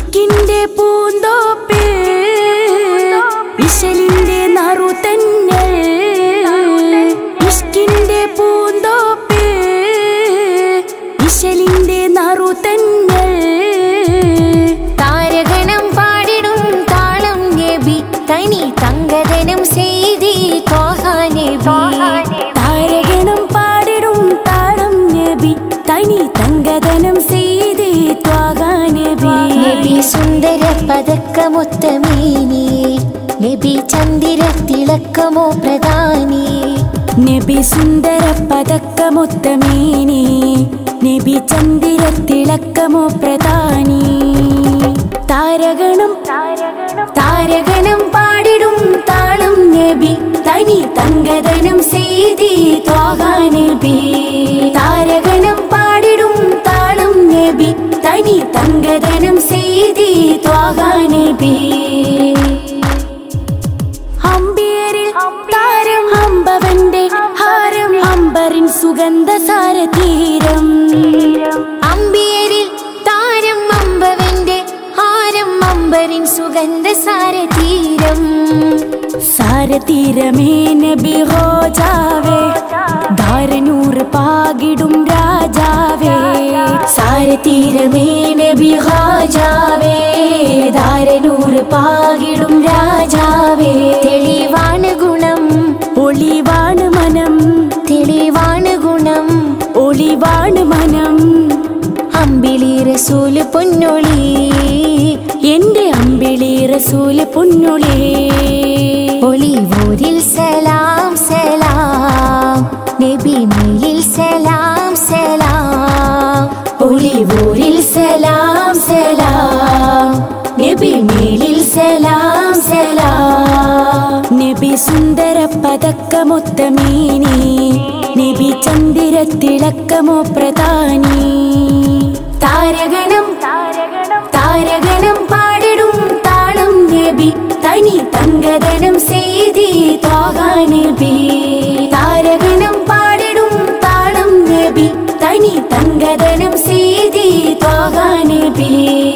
ഇഷ്കിന്റെ പൂന്തോപ്പ് ഇശലിന്റെ നറുതന്നൽ ഇഷ്കിന്റെ പൂന്തോപ്പ് ഇശലിന്റെ നറുതന്നൽ താരഗണം പാടിടും താളം നബി തനി തങ്കതനം ചെയ്തി ത്വാഹാ നബി താരകണം പാടിടും താളം നബി തനി തങ്കതനം ചെയ്തേ ത്വാഗാനബി നബി സുന്ദര പതക്കമൊത്തമീനി നബി ചന്ദിര തിളക്കമോ പ്രധാനി നബി സുന്ദര പതക്കമൊത്തമേനി നബി ചന്ദിര തിളക്കമോ പ്രധാനി താരകണം താരകണം പാടിടും താളം നബി തനി തങ്കതനം ചെയ്തേ ത്വാഗാനബി താരകണം പാടിടും താളം നബി തനി തങ്കതനം ചെയ്തേ ത്വാഗാനബി അമ്പിയരിൽ താരം അമ്പവന്റെ ഹാരം അമ്പറിൻ സുഗന്ധ സാരതീരം അമ്പിയരിൽ താരം അമ്പവന്റെ ഹാരം അമ്പരിൻ സുഗന്ധ സാരതീരം സാരതീരമേ നബി ഹോജാവേ ധാരനൂറ് പാകിടും രാജാവേ സാരതീരമേ നബി ഹോജാവേ ധാരനൂറ് പാകിടും രാജാവേ തെളിവാണ് ഗുണം ഒളിവാണ് മനം തെളിവാണ് ഗുണം ഒളിവാണ് മനം അമ്പിളി റസൂല് പൊന്നൊളി എന്റെ അമ്പിളി റസൂല് പൊന്നുളേ ഒളിവൂരിൽ സലാം സലാം നബി മേലിൽ സലാം സലാം ഒളിവൂരിൽ സലാം സലാം നബി മേലിൽ സലാം സലാം നബി സുന്ദര പതക്കമൊത്തമീനി നബി ചന്ദിര തിളക്കമോ പ്രധാനി താരഗണം താരഗണം പാടിടും താളം നബി തനി തങ്കതനം ചെയ്തി ത്വാഗാനബി താരഗണം പാടിടും താളം നബി തനി തങ്കതനം ചെയ്തി ത്വാഗാനബി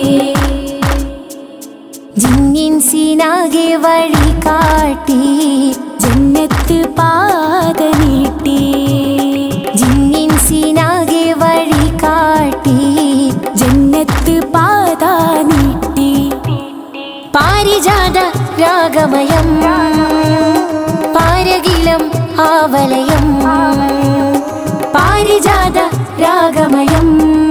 ജിന്നിൻ സീനാകെ വഴി കാട്ടി ജന്നത്ത് പാത നീട്ടി ജിന്നിൻ സീനാകെ വഴി കാട്ടി ജന്നത്ത് പാത നീട്ടി പാരിജാത രാഗമയം പാരകിലം ആവലയം പാരിജാത രാഗമയം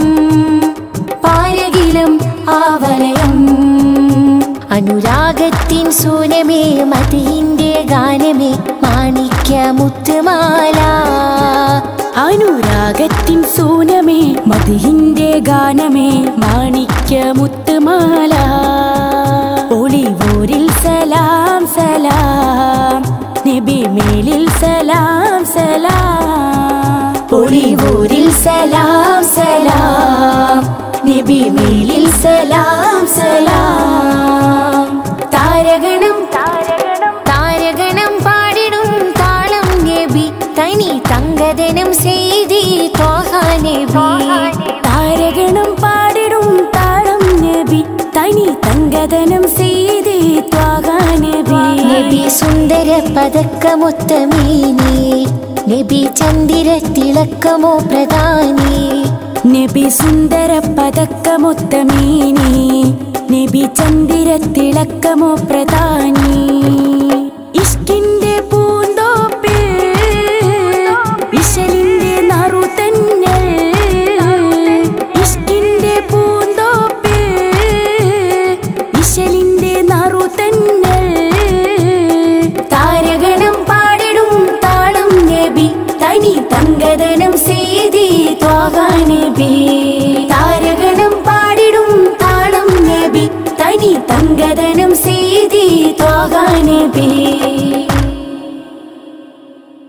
പാരകിലം ആവലയം അനുരാഗത്തിൻ സൂനമേ മതിന്റെ ഗാനമേ മാണിക്യ മുത്തുമാല അനുരാഗത്തിൻ സൂനമേ മതിഹിന്റെ ഗാനമേ മാണിക്യ മുത്തുമാല ഒളിവൂരിൽ സലാം സലാം നബി മേലിൽ സലാം സലാം ഒളിവൂരിൽ സലാം സലാം നബി മേലിൽ സലാം സലാം താരഗണം താരഗണം പാടിടും താളം നബി തനി തങ്കതനം ചെയ്തി ത്വാഹാ നബി താരഗണം പാടിടും താളം നബി തനി തങ്കതനം ചെയ്തേ ത്വാഗാനബി നബി സുന്ദര പതക്കമൊത്തമീനി നബി ചന്ദിര തിളക്കമോ പ്രധാനി നബി സുന്ദര പതക്കമൊത്തമീനി നബി ചന്ദിര തിളക്കമോ പ്രധാനി ഇഷ്കിന്റെ പൂന്തോപ്പ് ഇശലിന്റെ നറുതന്നൽ ഇഷ്കിന്റെ പൂന്തോപ്പ് ഇശലിന്റെ നറുതന്നൽ താരഗണം പാടിടും താളം നബി തനി തങ്കതനം ചെയ്തി ത്വാഗാനബി താരഗണം പാടിടും താളം നബി തനി തങ്കതനം ചെയ്തി ത്വാഗാനബി